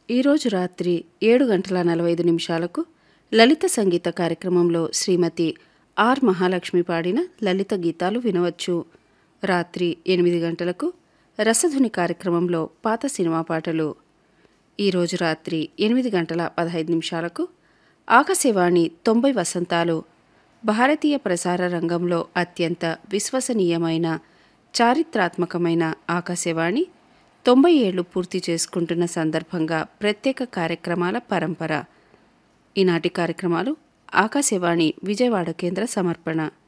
ఈరోజు రాత్రి ఏడు గంటల నలభై ఐదు నిమిషాలకు లలిత సంగీత కార్యక్రమంలో శ్రీమతి ఆర్ మహాలక్ష్మి పాడిన లలిత గీతాలు వినవచ్చు రాత్రి ఎనిమిది గంటలకు రసధుని కార్యక్రమంలో పాత సినిమా పాటలు ఈరోజు రాత్రి ఎనిమిది గంటల పదహైదు నిమిషాలకు ఆకాశవాణి తొంభై వసంతాలు భారతీయ ప్రసార రంగంలో అత్యంత విశ్వసనీయమైన చారిత్రాత్మకమైన ఆకాశవాణి తొంభై ఏళ్లు పూర్తి చేసుకుంటున్న సందర్భంగా ప్రత్యేక కార్యక్రమాల పరంపర ఈనాటి కార్యక్రమాలు ఆకాశవాణి విజయవాడ కేంద్ర సమర్పణ